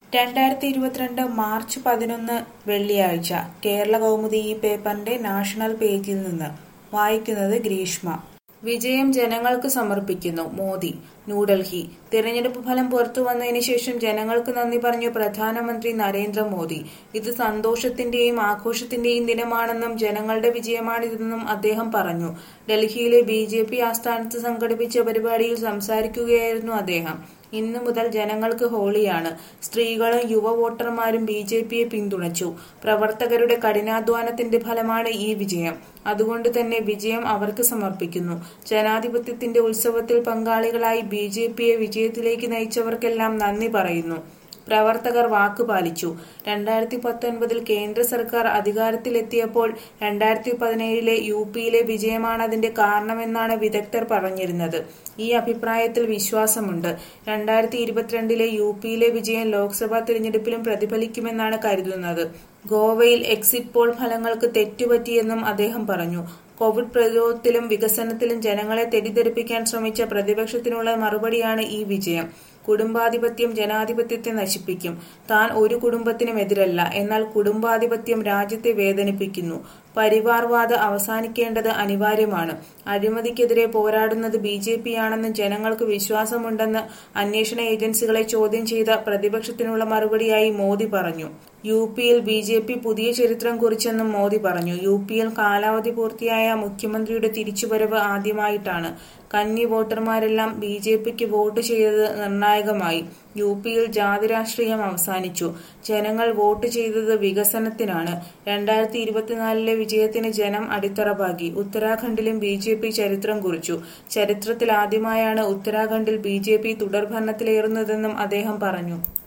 രണ്ടായിരത്തി ഇരുപത്തിരണ്ട് മാർച്ച് പതിനൊന്ന് വെള്ളിയാഴ്ച കേരള കൗമുദി ഈ പേപ്പറിന്റെ നാഷണൽ പേജിൽ നിന്ന് വായിക്കുന്നത് ഗ്രീഷ്മ വിജയം ജനങ്ങൾക്ക് സമർപ്പിക്കുന്നു മോദി ന്യൂഡൽഹി തിരഞ്ഞെടുപ്പ് ഫലം പുറത്തു വന്നതിന് ശേഷം ജനങ്ങൾക്ക് നന്ദി പറഞ്ഞു പ്രധാനമന്ത്രി നരേന്ദ്രമോദി ഇത് സന്തോഷത്തിന്റെയും ആഘോഷത്തിന്റെയും ദിനമാണെന്നും ജനങ്ങളുടെ വിജയമാണിതെന്നും അദ്ദേഹം പറഞ്ഞു ഡൽഹിയിലെ ബി ജെ പി ആസ്ഥാനത്ത് സംഘടിപ്പിച്ച പരിപാടിയിൽ സംസാരിക്കുകയായിരുന്നു അദ്ദേഹം ഇന്നു മുതൽ ജനങ്ങൾക്ക് ഹോളിയാണ് സ്ത്രീകളും യുവ വോട്ടർമാരും ബി ജെ പിയെ പിന്തുണച്ചു പ്രവർത്തകരുടെ കഠിനാധ്വാനത്തിന്റെ ഫലമാണ് ഈ വിജയം അതുകൊണ്ട് തന്നെ വിജയം അവർക്ക് സമർപ്പിക്കുന്നു ജനാധിപത്യത്തിന്റെ ഉത്സവത്തിൽ പങ്കാളികളായി ബി ജെ പിയെ വിജയത്തിലേക്ക് നയിച്ചവർക്കെല്ലാം നന്ദി പറയുന്നു പ്രവർത്തകർ വാക്ക് പാലിച്ചു രണ്ടായിരത്തി പത്തൊൻപതിൽ കേന്ദ്ര സർക്കാർ അധികാരത്തിലെത്തിയപ്പോൾ രണ്ടായിരത്തി പതിനേഴിലെ യു പിയിലെ വിജയമാണ് അതിന്റെ കാരണമെന്നാണ് വിദഗ്ധർ പറഞ്ഞിരുന്നത് ഈ അഭിപ്രായത്തിൽ വിശ്വാസമുണ്ട് രണ്ടായിരത്തി ഇരുപത്തിരണ്ടിലെ യു പിയിലെ വിജയം ലോക്സഭാ തിരഞ്ഞെടുപ്പിലും പ്രതിഫലിക്കുമെന്നാണ് കരുതുന്നത് ഗോവയിൽ എക്സിറ്റ് പോൾ ഫലങ്ങൾക്ക് തെറ്റുപറ്റിയെന്നും അദ്ദേഹം പറഞ്ഞു കോവിഡ് പ്രതിരോധത്തിലും വികസനത്തിലും ജനങ്ങളെ തെറ്റിദ്ധരിപ്പിക്കാൻ ശ്രമിച്ച പ്രതിപക്ഷത്തിനുള്ള മറുപടിയാണ് ഈ വിജയം കുടുംബാധിപത്യം ജനാധിപത്യത്തെ നശിപ്പിക്കും താൻ ഒരു കുടുംബത്തിനും എതിരല്ല എന്നാൽ കുടുംബാധിപത്യം രാജ്യത്തെ വേദനിപ്പിക്കുന്നു പരിവാർവാദ അവസാനിക്കേണ്ടത് അനിവാര്യമാണ് അഴിമതിക്കെതിരെ പോരാടുന്നത് ബി ജെ പി ആണെന്ന് ജനങ്ങൾക്ക് വിശ്വാസമുണ്ടെന്ന് അന്വേഷണ ഏജൻസികളെ ചോദ്യം ചെയ്ത പ്രതിപക്ഷത്തിനുള്ള മറുപടിയായി മോദി പറഞ്ഞു യു പിയിൽ ബി ജെ പി പുതിയ ചരിത്രം കുറിച്ചെന്നും മോദി പറഞ്ഞു യു പിയിൽ കാലാവധി പൂർത്തിയായ മുഖ്യമന്ത്രിയുടെ തിരിച്ചുവരവ് ആദ്യമായിട്ടാണ് കന്നി വോട്ടർമാരെല്ലാം ബി ജെ പിക്ക് വോട്ട് ചെയ്തത് നിർണായകമായി യു പിയിൽ ജാതി രാഷ്ട്രീയം അവസാനിച്ചു ജനങ്ങൾ വോട്ട് ചെയ്തത് വികസനത്തിനാണ് രണ്ടായിരത്തി ഇരുപത്തിനാലിലെ വിജയത്തിന് ജനം അടിത്തറ ഉത്തരാഖണ്ഡിലും ബി ജെ പി ചരിത്രം കുറിച്ചു ചരിത്രത്തിൽ ആദ്യമായാണ് ഉത്തരാഖണ്ഡിൽ ബി ജെ പി തുടർഭരണത്തിലേറുന്നതെന്നും അദ്ദേഹം പറഞ്ഞു